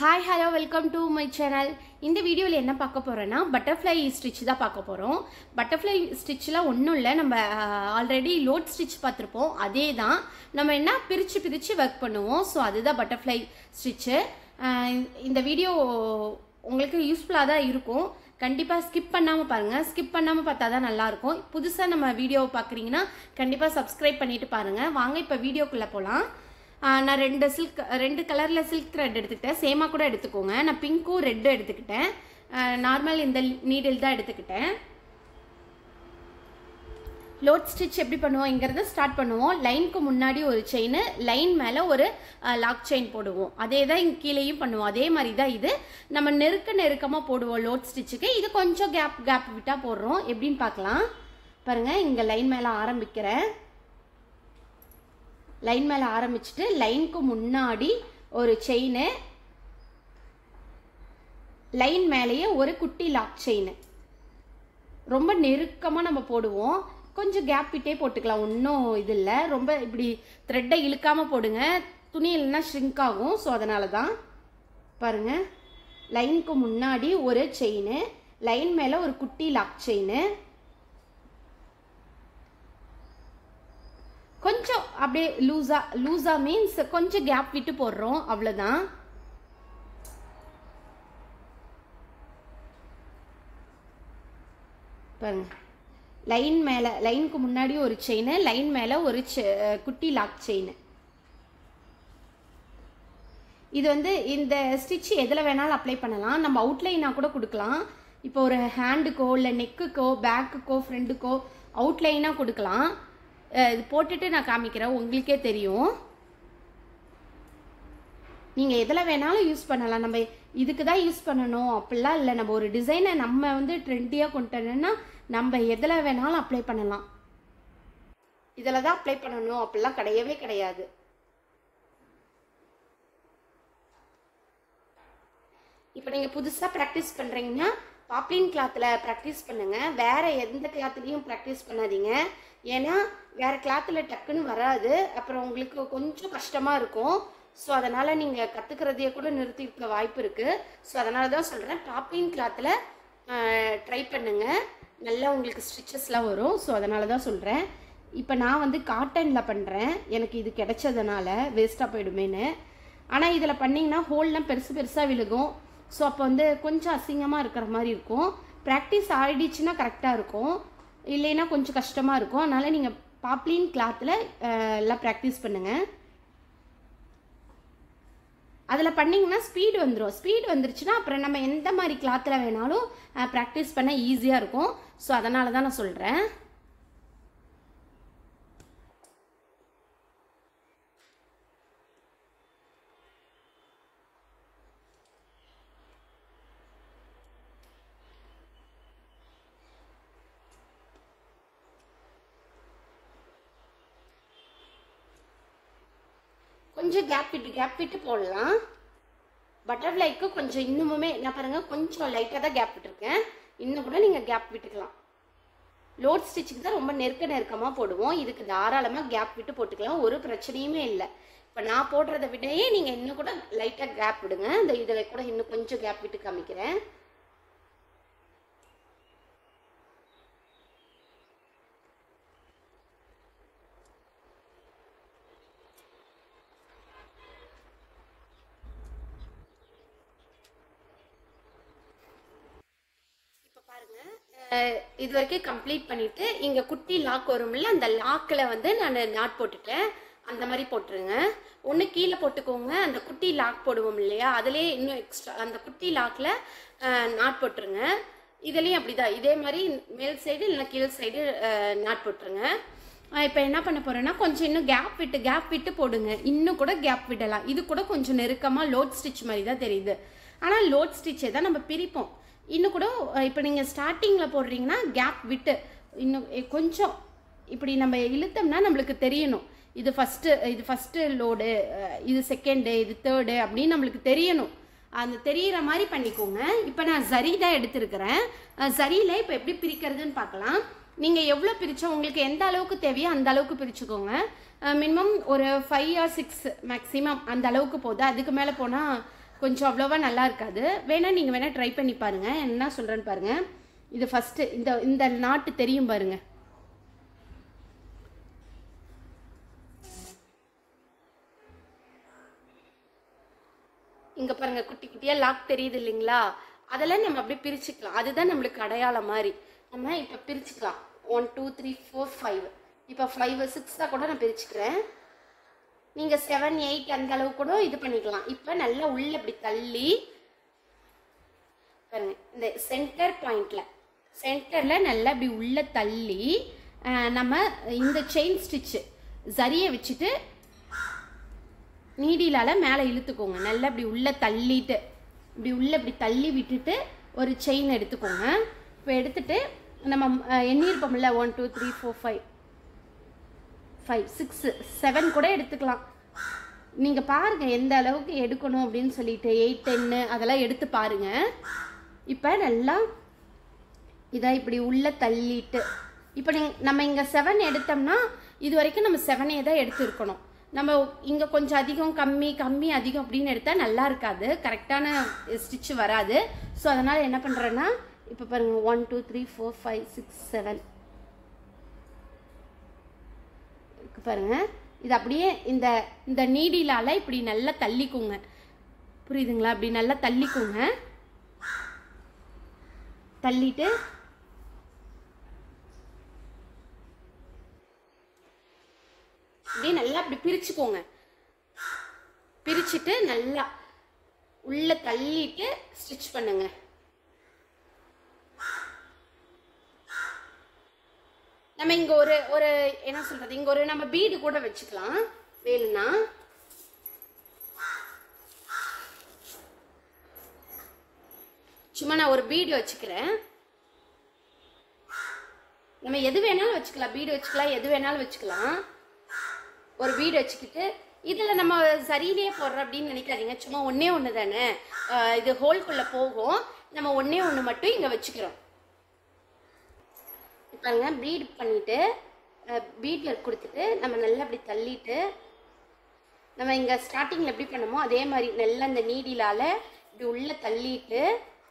hi hello welcome to my channel இந்த வீடியோவில் என்ன பார்க்க போகிறோன்னா பட்டர்ஃப்ளை ஸ்டிச் தான் பார்க்க போகிறோம் பட்டர்ஃப்ளை ஸ்டிச்சில் ஒன்றும் இல்லை நம்ம ஆல்ரெடி லோட் ஸ்டிச் பார்த்துருப்போம் அதே தான் நம்ம என்ன பிரித்து பிரித்து ஒர்க் பண்ணுவோம் ஸோ அதுதான் பட்டர்ஃப்ளை ஸ்டிச்சு இந்த வீடியோ உங்களுக்கு யூஸ்ஃபுல்லாக தான் இருக்கும் கண்டிப்பாக ஸ்கிப் பண்ணாமல் பாருங்கள் ஸ்கிப் பண்ணாமல் பார்த்தா தான் நல்லாயிருக்கும் புதுசாக நம்ம வீடியோவை பார்க்குறீங்கன்னா கண்டிப்பாக சப்ஸ்கிரைப் பண்ணிவிட்டு பாருங்கள் வாங்க இப்போ வீடியோக்குள்ளே போகலாம் ஆஹ் நான் ரெண்டு சில்க் ரெண்டு கலரில் சில்க் த்ரெட் எடுத்துக்கிட்டேன் சேமாக கூட எடுத்துக்கோங்க நான் பிங்க்கும் ரெட்டும் எடுத்துக்கிட்டேன் நார்மல் இந்த நீடில் தான் எடுத்துக்கிட்டேன் லோட் ஸ்டிச் எப்படி பண்ணுவோங்கிறத ஸ்டார்ட் பண்ணுவோம் லைனுக்கு முன்னாடி ஒரு செயின் லைன் மேலே ஒரு லாக் செயின் போடுவோம் அதே தான் இங்கே கீழேயும் பண்ணுவோம் அதே மாதிரி தான் இது நம்ம நெருக்க நெருக்கமாக போடுவோம் லோட் ஸ்டிச்சுக்கு இது கொஞ்சம் கேப் கேப் விட்டால் போடுறோம் எப்படின்னு பார்க்கலாம் பாருங்கள் இங்கே லைன் மேலே ஆரம்பிக்கிறேன் லைன் மேலே ஆரம்பிச்சுட்டு லைனுக்கு முன்னாடி ஒரு செயின் லைன் மேலேயே ஒரு குட்டி லாக் செயின் ரொம்ப நெருக்கமாக நம்ம போடுவோம் கொஞ்சம் கேப் விட்டே போட்டுக்கலாம் ஒன்றும் இது இல்லை ரொம்ப இப்படி த்ரெட்டை இழுக்காமல் போடுங்க துணி இல்லைன்னா ஷ்ரிங்க் ஆகும் ஸோ அதனால தான் பாருங்கள் லைனுக்கு முன்னாடி ஒரு செயின் லைன் மேலே ஒரு குட்டி லாக் செயின் கொஞ்சம் அப்படியே லூஸா லூஸா மீன்ஸ் கொஞ்சம் கேப் விட்டு போடுறோம் அவ்வளோதான் பாருங்க லைன் மேலே லைனுக்கு முன்னாடி ஒரு செயின் லைன் மேலே ஒரு குட்டி லாக் செயின் இது வந்து இந்த ஸ்டிச் எதில் வேணாலும் அப்ளை பண்ணலாம் நம்ம அவுட்லைனாக கூட கொடுக்கலாம் இப்போ ஒரு ஹேண்டுக்கோ இல்லை நெக்குக்கோ பேக்குக்கோ ஃப்ரெண்டுக்கோ அவுட்லைனாக கொடுக்கலாம் இது போட்டுட்டு நான் காமிக்கிறேன் உங்களுக்கே தெரியும் நீங்கள் எதில் வேணாலும் யூஸ் பண்ணலாம் நம்ம இதுக்கு தான் யூஸ் பண்ணணும் அப்படிலாம் இல்லை நம்ம ஒரு டிசைனை நம்ம வந்து ட்ரெண்டியாக கொண்டுட்டோன்னா நம்ம எதில் வேணாலும் அப்ளை பண்ணலாம் இதில் தான் அப்ளை பண்ணணும் அப்படிலாம் கிடையவே கிடையாது இப்போ நீங்கள் புதுசாக ப்ராக்டிஸ் பண்ணுறீங்கன்னா பாப்ளின் கிளாத்தில் ப்ராக்டிஸ் பண்ணுங்கள் வேறு எந்த கிளாத்துலேயும் ப்ராக்டிஸ் பண்ணாதீங்க ஏன்னா வேறு கிளாத்தில் டக்குன்னு வராது அப்புறம் உங்களுக்கு கொஞ்சம் கஷ்டமாக இருக்கும் ஸோ அதனால் நீங்கள் கற்றுக்கிறதையே கூட நிறுத்திக்க வாய்ப்பு இருக்குது ஸோ அதனால தான் சொல்கிறேன் பாப்ளின் கிளாத்தில் ட்ரை பண்ணுங்கள் நல்லா உங்களுக்கு ஸ்டிச்சஸ்லாம் வரும் ஸோ அதனால தான் சொல்கிறேன் இப்போ நான் வந்து காட்டனில் பண்ணுறேன் எனக்கு இது கிடைச்சதுனால வேஸ்ட்டாக போயிடுமேன்னு ஆனால் இதில் பண்ணிங்கன்னா ஹோல்லாம் பெருசு பெருசாக விழுகும் ஸோ அப்போ வந்து கொஞ்சம் அசிங்கமாக இருக்கிற மாதிரி இருக்கும் ப்ராக்டிஸ் ஆகிடுச்சுன்னா கரெக்டாக இருக்கும் இல்லைன்னா கொஞ்சம் கஷ்டமாக இருக்கும் அதனால் நீங்கள் பாப்ளின் கிளாத்தில் எல்லாம் ப்ராக்டிஸ் பண்ணுங்கள் அதில் பண்ணிங்கன்னா ஸ்பீடு வந்துடும் ஸ்பீடு வந்துருச்சுன்னா அப்புறம் நம்ம எந்த மாதிரி கிளாத்தில் வேணாலும் ப்ராக்டிஸ் பண்ண ஈஸியாக இருக்கும் ஸோ அதனால தான் நான் சொல்கிறேன் கொஞ்சம் கேப் விட்டு கேப் விட்டு போடலாம் பட்டர்ஃப்ளைக்கு கொஞ்சம் இன்னுமுமே என்ன பாருங்கள் கொஞ்சம் லைட்டாக தான் கேப் விட்டுருக்கேன் இன்னும் கூட நீங்கள் கேப் விட்டுக்கலாம் லோட் ஸ்டிச்சுக்கு தான் ரொம்ப நெருக்க நெருக்கமாக போடுவோம் இதுக்கு தாராளமாக கேப் விட்டு போட்டுக்கலாம் ஒரு பிரச்சனையுமே இல்லை இப்போ நான் போடுறத விடையே நீங்கள் இன்னும் கூட லைட்டாக கேப் விடுங்க இந்த இதில் கூட இன்னும் கொஞ்சம் கேப் விட்டு காமிக்கிறேன் இது வரைக்கும் கம்ப்ளீட் பண்ணிட்டு இங்கே குட்டி லாக் வரும்ல அந்த லாக்கில் வந்து நான் நாட் போட்டுட்டேன் அந்த மாதிரி போட்டுருங்க ஒன்று கீழே போட்டுக்கோங்க அந்த குட்டி லாக் போடுவோம் இல்லையா அதிலே இன்னும் எக்ஸ்ட்ரா அந்த குட்டி லாக்கில் நாட் போட்டுருங்க இதுலேயும் அப்படி தான் இதே மாதிரி மேல் சைடு இல்லைனா கீழ் சைடு நாட் போட்டுருங்க இப்போ என்ன பண்ண போகிறேன்னா கொஞ்சம் இன்னும் கேப் விட்டு கேப் விட்டு போடுங்க இன்னும் கூட கேப் விடலாம் இது கூட கொஞ்சம் நெருக்கமாக லோட் ஸ்டிச் மாதிரி தான் தெரியுது ஆனால் லோட் ஸ்டிச்சை தான் நம்ம பிரிப்போம் இன்னும் கூட இப்போ நீங்கள் ஸ்டார்டிங்கில் போடுறீங்கன்னா கேப் விட்டு இன்னும் கொஞ்சம் இப்படி நம்ம இழுத்தோம்னா நம்மளுக்கு தெரியணும் இது ஃபஸ்ட்டு இது ஃபஸ்ட்டு லோடு இது செகண்டு இது தேர்டு அப்படின்னு நம்மளுக்கு தெரியணும் அந்த தெரிகிற மாதிரி பண்ணிக்கோங்க இப்போ நான் சரி தான் எடுத்திருக்கிறேன் சரியில் இப்போ எப்படி பிரிக்கிறதுன்னு பார்க்கலாம் நீங்கள் எவ்வளோ பிரித்தா உங்களுக்கு எந்த அளவுக்கு தேவையோ அந்த அளவுக்கு பிரிச்சுக்கோங்க மினிமம் ஒரு ஃபைவ் ஆர் சிக்ஸ் மேக்ஸிமம் அந்த அளவுக்கு போகுது அதுக்கு மேலே போனால் கொஞ்சம் அவ்வளோவா நல்லா இருக்காது வேணால் நீங்கள் வேணால் ட்ரை பண்ணி பாருங்கள் என்ன சொல்கிறேன்னு பாருங்கள் இது ஃபஸ்ட்டு இந்த இந்த நாட்டு தெரியும் பாருங்க இங்கே பாருங்க குட்டி குட்டியாக லாக் தெரியுது இல்லைங்களா அதெல்லாம் நம்ம அப்படியே பிரிச்சுக்கலாம் அதுதான் நம்மளுக்கு அடையாளம் மாதிரி நம்ம இப்போ பிரிச்சுக்கலாம் one two three four five இப்போ ஃபைவ் சிக்ஸாக கூட நான் பிரிச்சுக்கிறேன் நீங்கள் செவன் எயிட் அந்த அளவு கூட இது பண்ணிக்கலாம் இப்போ நல்லா உள்ள இப்படி தள்ளி பாருங்க இந்த சென்டர் பாயிண்ட்ல சென்டர்ல நல்லா இப்படி உள்ள தள்ளி அஹ், நம்ம இந்த செயின் ஸ்டிச்சு சரியை வச்சுட்டு நீடிலால மேலே இழுத்துக்கோங்க நல்லா இப்படி உள்ள தள்ளிட்டு இப்படி உள்ள இப்படி தள்ளி விட்டுட்டு ஒரு செயின் எடுத்துக்கோங்க இப்போ எடுத்துட்டு நம்ம அஹ், எண்ணியிருப்போம்ல one two three four five five six seven கூட எடுத்துக்கலாம் நீங்கள் பாருங்க எந்த அளவுக்கு எடுக்கணும் அப்படின்னு சொல்லிட்டு எயிட் டென்னு அதெல்லாம் எடுத்து பாருங்க இப்போ நல்லா இதை இப்படி உள்ள தள்ளிட்டு இப்போ நீங்க நம்ம இங்கே செவன் எடுத்தோம்னா இது வரைக்கும் நம்ம செவனே தான் எடுத்துருக்கணும் நம்ம இங்கே கொஞ்சம் அதிகம் கம்மி கம்மி அதிகம் அப்படின்னு எடுத்தால் நல்லா இருக்காது கரெக்டான ஸ்டிச் வராது ஸோ அதனால் என்ன பண்ணுறேன்னா இப்போ பாருங்கள் one two three four five six seven இருக்கு பாருங்க இது அப்படியே இந்த இந்த நீடிலால இப்படி நல்லா தள்ளிக்குங்க புரியுதுங்களா இப்படி நல்லா தள்ளிக்குங்க தள்ளிட்டு அப்படியே நல்லா அப்படி பிரிச்சுக்கோங்க பிரிச்சுட்டு நல்லா உள்ள தள்ளிட்டு ஸ்டிச் பண்ணுங்க நம்ம இங்க ஒரு ஒரு என்ன சொல்றது இங்க ஒரு நம்ம பீடு கூட வச்சுக்கலாம் வேணும்னா சும்மா நான் ஒரு பீடு வச்சுக்கிறேன் நம்ம எது வேணாலும் வச்சுக்கலாம் பீடு வச்சுக்கலாம் எது வேணாலும் வச்சுக்கலாம் ஒரு பீடு வச்சுக்கிட்டு இதில் நம்ம சரியிலேயே போடுறோம் அப்படின்னு நினைக்காதீங்க சும்மா ஒன்றே ஒன்று தானே அஹ் இது ஹோல்குள்ளே போகும் நம்ம ஒன்றே ஒன்று மட்டும் இங்கே வச்சுக்கிறோம் பாருங்க பீட் பண்ணிட்டு பீட்டில் கொடுத்துட்டு நம்ம நல்லா அப்படி தள்ளிட்டு நம்ம இங்கே ஸ்டார்டிங்கில் எப்படி பண்ணமோ அதே மாதிரி நல்லா இந்த நீடிலால இப்படி உள்ள தள்ளிட்டு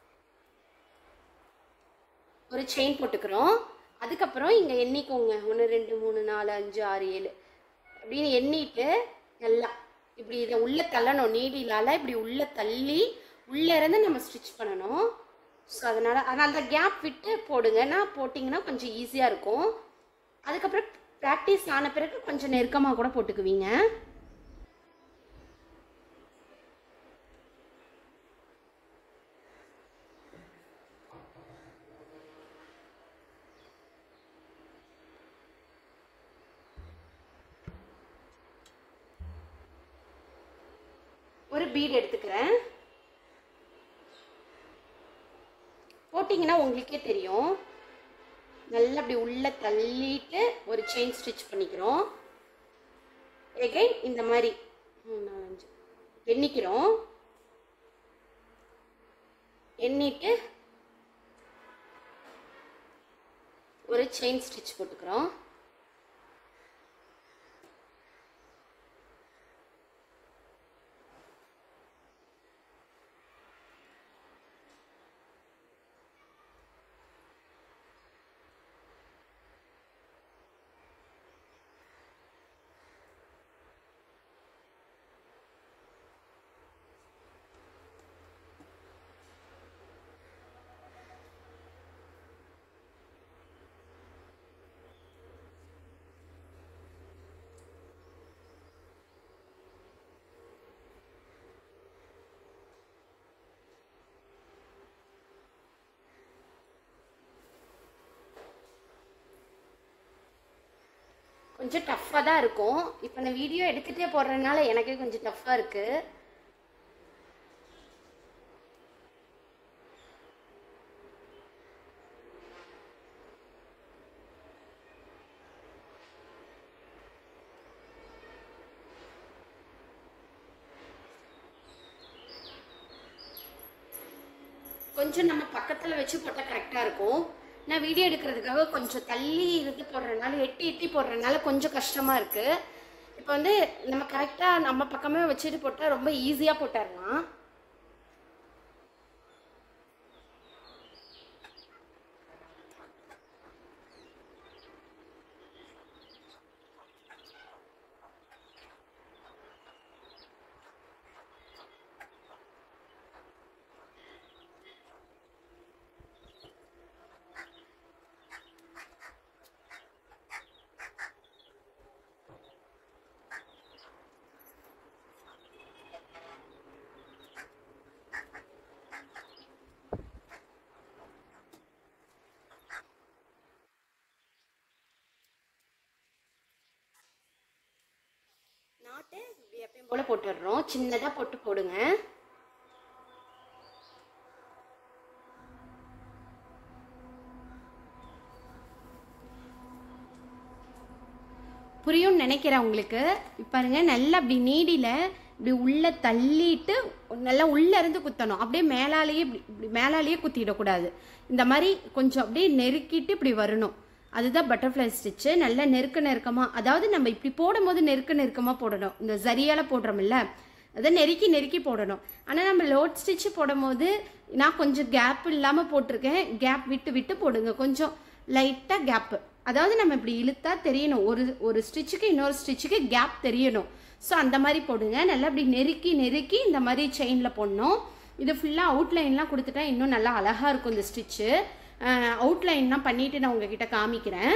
ஒரு செயின் போட்டுக்கிறோம் அதுக்கப்புறம் இங்கே எண்ணிக்கோங்க ஒன்று ரெண்டு மூணு நாலு அஞ்சு ஆறு ஏழு அப்படின்னு எண்ணிட்டு நல்லா இப்படி இதை உள்ள தள்ளணும் நீடிலால இப்படி உள்ள தள்ளி உள்ளே இருந்து நம்ம ஸ்டிச் பண்ணணும் ஸோ அதனால் அதனால தான் கேப் விட்டு போடுங்கன்னா போட்டிங்கன்னா கொஞ்சம் ஈஸியாக இருக்கும் அதுக்கப்புறம் ப்ராக்டிஸ் ஆன பிறகு கொஞ்சம் நெருக்கமாக கூட போட்டுக்குவீங்க ஒரு பீட் எடுத்துக்கிறேன் போட்டிங்கன்னா உங்களுக்கே தெரியும் நல்லா அப்படி உள்ள தள்ளிட்டு ஒரு செயின் ஸ்டிச் பண்ணிக்கிறோம் எகைன் இந்த மாதிரி மூணு நாலு அஞ்சு எண்ணிக்கிறோம் எண்ணிட்டு ஒரு செயின் ஸ்டிச் போட்டுக்கிறோம் கொஞ்சம் டஃப்பாக தான் இருக்கும் இப்போ நான் வீடியோ எடுத்துகிட்டே போடுறதுனால எனக்கே கொஞ்சம் டஃப்பாக இருக்குது கொஞ்சம் நம்ம பக்கத்தில் வச்சு போட்டால் கரெக்டாக இருக்கும் நான் வீடியோ எடுக்கிறதுக்காக கொஞ்சம் தள்ளி இருந்து போடுறதுனால எட்டி எட்டி போடுறதுனால கொஞ்சம் கஷ்டமாக இருக்குது இப்போ வந்து நம்ம கரெக்டாக நம்ம பக்கமே வச்சுட்டு போட்டால் ரொம்ப ஈஸியாக போட்டுடலாம் போல் போட்டுடுறோம் சின்னதாக போட்டு போடுங்க புரியும்னு நினைக்கிறேன் உங்களுக்கு இப்ப பாருங்க நல்லா அப்படி நீடியில் இப்படி உள்ள தள்ளிட்டு நல்லா உள்ள இருந்து குத்தணும் அப்படியே மேலாலேயே இப்படி இப்படி மேலாலேயே குத்திடக்கூடாது இந்த மாதிரி கொஞ்சம் அப்படியே நெருக்கிட்டு இப்படி வரணும் அதுதான் பட்டர்ஃப்ளை ஸ்டிச்சு நல்லா நெருக்க நெருக்கமாக அதாவது நம்ம இப்படி போடும்போது நெருக்க நெருக்கமாக போடணும் இந்த சரியால் போடுறோம்ல அதை நெருக்கி நெருக்கி போடணும் ஆனால் நம்ம லோட் ஸ்டிச்சு போடும்போது நான் கொஞ்சம் கேப் இல்லாமல் போட்டிருக்கேன் கேப் விட்டு விட்டு போடுங்க கொஞ்சம் லைட்டாக கேப்பு அதாவது நம்ம இப்படி இழுத்தா தெரியணும் ஒரு ஒரு ஸ்டிச்சுக்கு இன்னொரு ஸ்டிச்சுக்கு கேப் தெரியணும் ஸோ அந்த மாதிரி போடுங்க நல்லா இப்படி நெருக்கி நெருக்கி இந்த மாதிரி செயினில் போடணும் இது ஃபுல்லாக அவுட்லைன்லாம் கொடுத்துட்டா இன்னும் நல்லா அழகாக இருக்கும் இந்த ஸ்டிச்சு அவுட்லைன்லாம் பண்ணிவிட்டு நான் உங்ககிட்ட காமிக்கிறேன்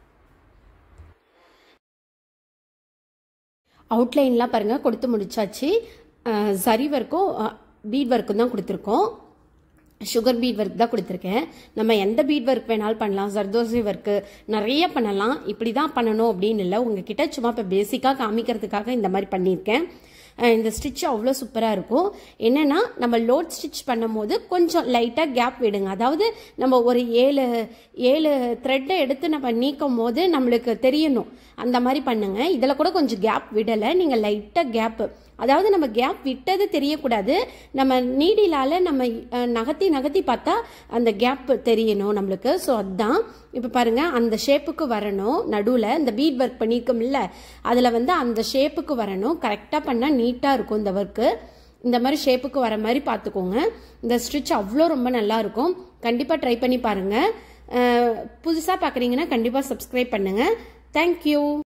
அவுட்லைன்லாம் பாருங்கள் கொடுத்து முடிச்சாச்சு அஹ், சரி ஒர்க்கும் பீட் ஒர்க்கும் தான் கொடுத்துருக்கோம் சுகர் பீட் ஒர்க் தான் கொடுத்துருக்கேன் நம்ம எந்த பீட் ஒர்க் வேணாலும் பண்ணலாம் ஜர்தோசி ஒர்க்கு நிறைய பண்ணலாம் இப்படி தான் பண்ணணும் அப்படின்னு இல்லை உங்ககிட்ட சும்மா இப்போ பேசிக்காக காமிக்கிறதுக்காக இந்த மாதிரி பண்ணியிருக்கேன் அஹ் இந்த ஸ்டிச் அவ்வளோ சூப்பராக இருக்கும் என்னென்னா நம்ம லோட் ஸ்டிச் பண்ணும்போது கொஞ்சம் லைட்டாக கேப் விடுங்க அதாவது நம்ம ஒரு ஏழு ஏழு த்ரெட்டை எடுத்து நம்ம நீக்கும் போது நம்மளுக்கு தெரியணும் அந்த மாதிரி பண்ணுங்க இதில் கூட கொஞ்சம் கேப் விடலை நீங்கள் லைட்டாக கேப்பு அதாவது நம்ம கேப் விட்டது தெரியக்கூடாது நம்ம நீடிலால நம்ம அஹ், நகர்த்தி நகர்த்தி பார்த்தா அந்த கேப் தெரியணும் நம்மளுக்கு ஸோ அதுதான் இப்போ பாருங்க அந்த ஷேப்புக்கு வரணும் நடுவில் இந்த பீட் ஒர்க் பண்ணியிருக்கோம்ல அதில் வந்து அந்த ஷேப்புக்கு வரணும் கரெக்டாக பண்ணால் நீட்டாக இருக்கும் இந்த ஒர்க்கு இந்த மாதிரி ஷேப்புக்கு வர மாதிரி பார்த்துக்கோங்க இந்த ஸ்டிச் அவ்வளோ ரொம்ப நல்லா இருக்கும் கண்டிப்பாக ட்ரை பண்ணி பாருங்கள் புதுசாக பார்க்குறீங்கன்னா கண்டிப்பாக சப்ஸ்கிரைப் பண்ணுங்கள் தேங்க்யூ